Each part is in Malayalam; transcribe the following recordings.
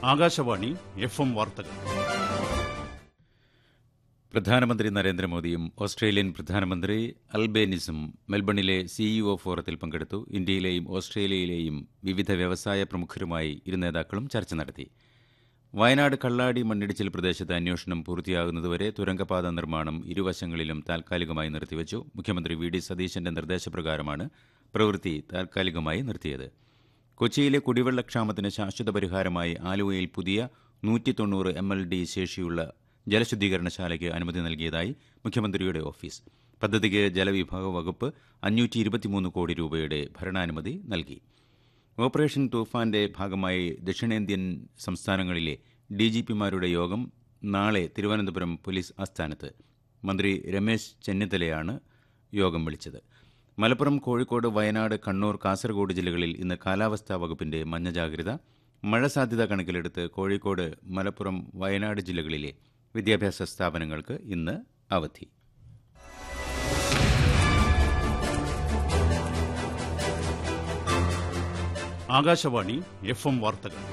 ആകാശവാണി എഫ് എം വാർത്തകൾ പ്രധാനമന്ത്രി നരേന്ദ്രമോദിയും ഓസ്ട്രേലിയൻ പ്രധാനമന്ത്രി അൽബേനിസും മെൽബണിലെ സിഇഒ ഫോറത്തിൽ പങ്കെടുത്തു ഇന്ത്യയിലെയും ഓസ്ട്രേലിയയിലെയും വിവിധ വ്യവസായ പ്രമുഖരുമായി ഇരു നേതാക്കളും ചർച്ച നടത്തി വയനാട് കള്ളാടി മണ്ണിടിച്ചിൽ പ്രദേശത്ത് അന്വേഷണം പൂർത്തിയാകുന്നതുവരെ തുരങ്കപാത നിർമ്മാണം ഇരുവശങ്ങളിലും താൽക്കാലികമായി നിർത്തിവച്ചു മുഖ്യമന്ത്രി വി ഡി സതീശന്റെ നിർദ്ദേശപ്രകാരമാണ് പ്രവൃത്തി താൽക്കാലികമായി നിർത്തിയത് കൊച്ചിയിലെ കുടിവെള്ളക്ഷാമത്തിന് ശാശ്വത പരിഹാരമായി ആലുവയിൽ പുതിയ നൂറ്റി തൊണ്ണൂറ് എം എൽ ഡി ശേഷിയുള്ള ജലശുദ്ധീകരണശാലയ്ക്ക് അനുമതി നൽകിയതായി മുഖ്യമന്ത്രിയുടെ ഓഫീസ് പദ്ധതിക്ക് ജലവിഭാഗ വകുപ്പ് അഞ്ഞൂറ്റി ഇരുപത്തിമൂന്ന് കോടി രൂപയുടെ ഭരണാനുമതി നൽകി ഓപ്പറേഷൻ തൂഫാന്റെ ഭാഗമായി ദക്ഷിണേന്ത്യൻ സംസ്ഥാനങ്ങളിലെ ഡിജിപിമാരുടെ യോഗം നാളെ തിരുവനന്തപുരം പോലീസ് ആസ്ഥാനത്ത് മന്ത്രി രമേശ് ചെന്നിത്തലയാണ് യോഗം വിളിച്ചത് മലപ്പുറം കോഴിക്കോട് വയനാട് കണ്ണൂർ കാസർഗോഡ് ജില്ലകളിൽ ഇന്ന് കാലാവസ്ഥാ വകുപ്പിന്റെ മഞ്ഞ ജാഗ്രത മഴ സാധ്യത കണക്കിലെടുത്ത് കോഴിക്കോട് മലപ്പുറം വയനാട് ജില്ലകളിലെ വിദ്യാഭ്യാസ സ്ഥാപനങ്ങൾക്ക് ഇന്ന് അവധി ആകാശവാണി എഫ് എം വാർത്തകൾ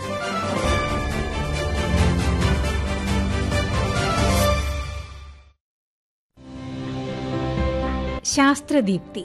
ശാസ്ത്രദീപ്തി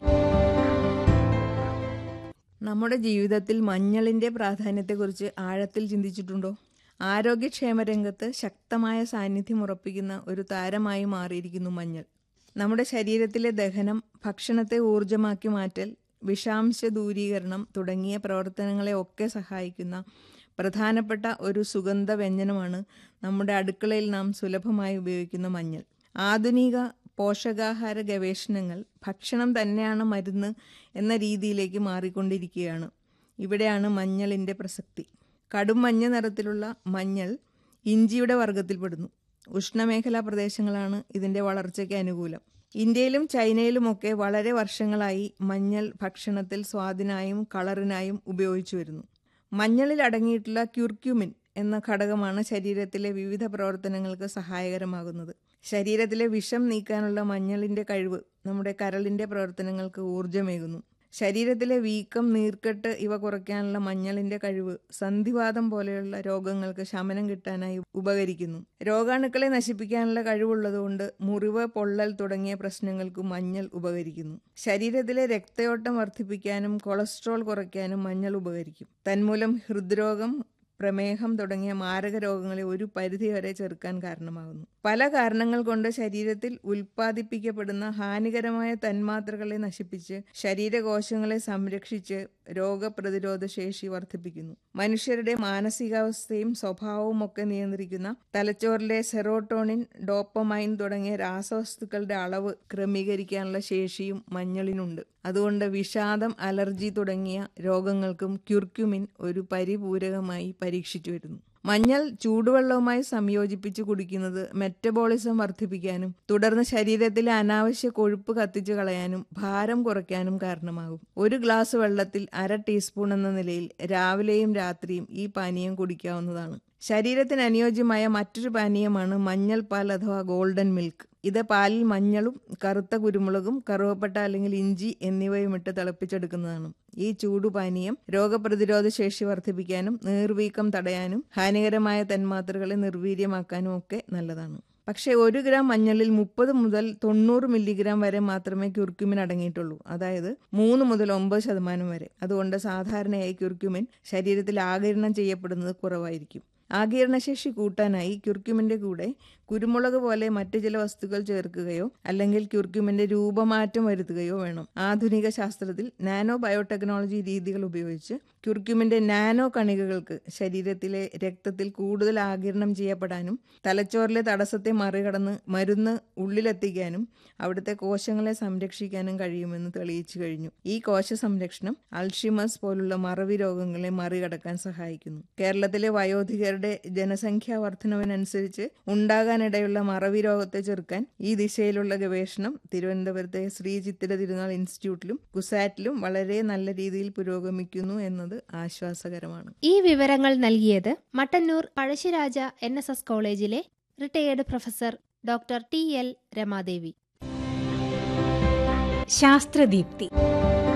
നമ്മുടെ ജീവിതത്തിൽ മഞ്ഞളിന്റെ പ്രാധാന്യത്തെക്കുറിച്ച് ആഴത്തിൽ ചിന്തിച്ചിട്ടുണ്ടോ ആരോഗ്യക്ഷേമ രംഗത്ത് ശക്തമായ സാന്നിധ്യം ഉറപ്പിക്കുന്ന ഒരു താരമായി മാറിയിരിക്കുന്നു മഞ്ഞൾ നമ്മുടെ ശരീരത്തിലെ ദഹനം ഭക്ഷണത്തെ ഊർജമാക്കി മാറ്റൽ വിഷാംശ ദൂരീകരണം തുടങ്ങിയ പ്രവർത്തനങ്ങളെ ഒക്കെ സഹായിക്കുന്ന പ്രധാനപ്പെട്ട ഒരു സുഗന്ധ വ്യഞ്ജനമാണ് നമ്മുടെ അടുക്കളയിൽ നാം സുലഭമായി ഉപയോഗിക്കുന്ന മഞ്ഞൾ ആധുനിക പോഷകാഹാര ഗവേഷണങ്ങൾ ഭക്ഷണം തന്നെയാണ് മരുന്ന് എന്ന രീതിയിലേക്ക് മാറിക്കൊണ്ടിരിക്കുകയാണ് ഇവിടെയാണ് മഞ്ഞളിൻ്റെ പ്രസക്തി കടും മഞ്ഞ നിറത്തിലുള്ള മഞ്ഞൾ ഇഞ്ചിയുടെ വർഗത്തിൽപ്പെടുന്നു ഉഷ്ണമേഖലാ പ്രദേശങ്ങളാണ് ഇതിൻ്റെ വളർച്ചയ്ക്ക് അനുകൂലം ഇന്ത്യയിലും ചൈനയിലുമൊക്കെ വളരെ വർഷങ്ങളായി മഞ്ഞൾ ഭക്ഷണത്തിൽ സ്വാദിനായും കളറിനായും ഉപയോഗിച്ചു വരുന്നു മഞ്ഞളിൽ അടങ്ങിയിട്ടുള്ള ക്യുർക്യുമിൻ എന്ന ഘടകമാണ് ശരീരത്തിലെ വിവിധ പ്രവർത്തനങ്ങൾക്ക് സഹായകരമാകുന്നത് ശരീരത്തിലെ വിഷം നീക്കാനുള്ള മഞ്ഞളിന്റെ കഴിവ് നമ്മുടെ കരളിന്റെ പ്രവർത്തനങ്ങൾക്ക് ഊർജ്ജമേകുന്നു ശരീരത്തിലെ വീക്കം നീർക്കെട്ട് ഇവ കുറയ്ക്കാനുള്ള മഞ്ഞളിന്റെ കഴിവ് സന്ധിവാദം പോലെയുള്ള രോഗങ്ങൾക്ക് ശമനം കിട്ടാനായി ഉപകരിക്കുന്നു രോഗാണുക്കളെ നശിപ്പിക്കാനുള്ള കഴിവുള്ളതുകൊണ്ട് മുറിവ് പൊള്ളൽ തുടങ്ങിയ പ്രശ്നങ്ങൾക്ക് മഞ്ഞൾ ഉപകരിക്കുന്നു ശരീരത്തിലെ രക്തയോട്ടം വർദ്ധിപ്പിക്കാനും കൊളസ്ട്രോൾ കുറയ്ക്കാനും മഞ്ഞൾ ഉപകരിക്കും തന്മൂലം ഹൃദ്രോഗം പ്രമേഹം തുടങ്ങിയ മാരക രോഗങ്ങളെ ഒരു പരിധിവരെ ചെറുക്കാൻ കാരണമാകുന്നു പല കാരണങ്ങൾ കൊണ്ട് ശരീരത്തിൽ ഉൽപ്പാദിപ്പിക്കപ്പെടുന്ന ഹാനികരമായ തന്മാത്രകളെ നശിപ്പിച്ച് ശരീരകോശങ്ങളെ സംരക്ഷിച്ച് രോഗപ്രതിരോധ ശേഷി വർദ്ധിപ്പിക്കുന്നു മനുഷ്യരുടെ മാനസികാവസ്ഥയും സ്വഭാവവും ഒക്കെ നിയന്ത്രിക്കുന്ന തലച്ചോറിലെ സെറോട്ടോണിൻ ഡോപ്പമൈൻ തുടങ്ങിയ രാസവസ്തുക്കളുടെ അളവ് ക്രമീകരിക്കാനുള്ള ശേഷിയും മഞ്ഞളിനുണ്ട് അതുകൊണ്ട് വിഷാദം അലർജി തുടങ്ങിയ രോഗങ്ങൾക്കും ക്യുർക്യുമിൻ ഒരു പരിപൂരകമായി പരീക്ഷിച്ചു വരുന്നു മഞ്ഞൾ ചൂടുവെള്ളവുമായി സംയോജിപ്പിച്ച് കുടിക്കുന്നത് മെറ്റബോളിസം വർദ്ധിപ്പിക്കാനും തുടർന്ന് ശരീരത്തിലെ അനാവശ്യ കൊഴുപ്പ് കത്തിച്ചു കളയാനും ഭാരം കുറയ്ക്കാനും കാരണമാകും ഒരു ഗ്ലാസ് വെള്ളത്തിൽ അര ടീസ്പൂൺ എന്ന നിലയിൽ രാവിലെയും രാത്രിയും ഈ പാനീയം കുടിക്കാവുന്നതാണ് ശരീരത്തിന് അനുയോജ്യമായ മറ്റൊരു പാനീയമാണ് മഞ്ഞൾ പാൽ അഥവാ ഗോൾഡൻ മിൽക്ക് ഇത് പാലിൽ മഞ്ഞളും കറുത്ത കുരുമുളകും കറുവപ്പട്ട അല്ലെങ്കിൽ ഇഞ്ചി എന്നിവയും ഇട്ട് തിളപ്പിച്ചെടുക്കുന്നതാണ് ഈ ചൂടുപാനീയം രോഗപ്രതിരോധ ശേഷി വർദ്ധിപ്പിക്കാനും നീർവീക്കം തടയാനും ഹാനികരമായ തന്മാത്രകളെ നിർവീര്യമാക്കാനും ഒക്കെ നല്ലതാണ് പക്ഷേ ഒരു ഗ്രാം മഞ്ഞളിൽ മുപ്പത് മുതൽ തൊണ്ണൂറ് മില്ലിഗ്രാം വരെ മാത്രമേ ക്യുർക്യുമിൻ അടങ്ങിയിട്ടുള്ളൂ അതായത് മൂന്ന് മുതൽ ഒമ്പത് ശതമാനം വരെ അതുകൊണ്ട് സാധാരണയായി ക്യുർക്യുമിൻ ശരീരത്തിൽ ആകിരണം ചെയ്യപ്പെടുന്നത് കുറവായിരിക്കും ആകീരണശേഷി കൂട്ടാനായി ക്യുർക്യുമിന്റെ കൂടെ കുരുമുളക് പോലെ മറ്റു ചില വസ്തുക്കൾ ചേർക്കുകയോ അല്ലെങ്കിൽ ക്യുർക്യുമിന്റെ രൂപമാറ്റം വരുത്തുകയോ വേണം ആധുനിക ശാസ്ത്രത്തിൽ നാനോ ബയോടെക്നോളജി രീതികൾ ഉപയോഗിച്ച് ക്യുർക്യുമിന്റെ നാനോ കണികകൾക്ക് ശരീരത്തിലെ രക്തത്തിൽ കൂടുതൽ ആകിരണം ചെയ്യപ്പെടാനും തലച്ചോറിലെ തടസ്സത്തെ മറികടന്ന് മരുന്ന് ഉള്ളിലെത്തിക്കാനും അവിടുത്തെ കോശങ്ങളെ സംരക്ഷിക്കാനും കഴിയുമെന്ന് തെളിയിച്ചു കഴിഞ്ഞു ഈ കോശ സംരക്ഷണം അൾഷിമസ് പോലുള്ള മറവി രോഗങ്ങളെ മറികടക്കാൻ സഹായിക്കുന്നു കേരളത്തിലെ വയോധികരുടെ ജനസംഖ്യാ വർധനവിനനുസരിച്ച് ഉണ്ടാകാനിടയുള്ള മറവി രോഗത്തെ ചെറുക്കാൻ ഈ ദിശയിലുള്ള ഗവേഷണം തിരുവനന്തപുരത്തെ ശ്രീ ചിത്തിര തിരുനാൾ ഇൻസ്റ്റിറ്റ്യൂട്ടിലും കുസാറ്റിലും വളരെ നല്ല രീതിയിൽ പുരോഗമിക്കുന്നു എന്നത് ആശ്വാസകരമാണ് ഈ വിവരങ്ങൾ നൽകിയത് Mattannur Pazhassiraja N S S കോളേജിലെ retired professor doctor T L Ramadevi ശാസ്ത്രദീപ്തി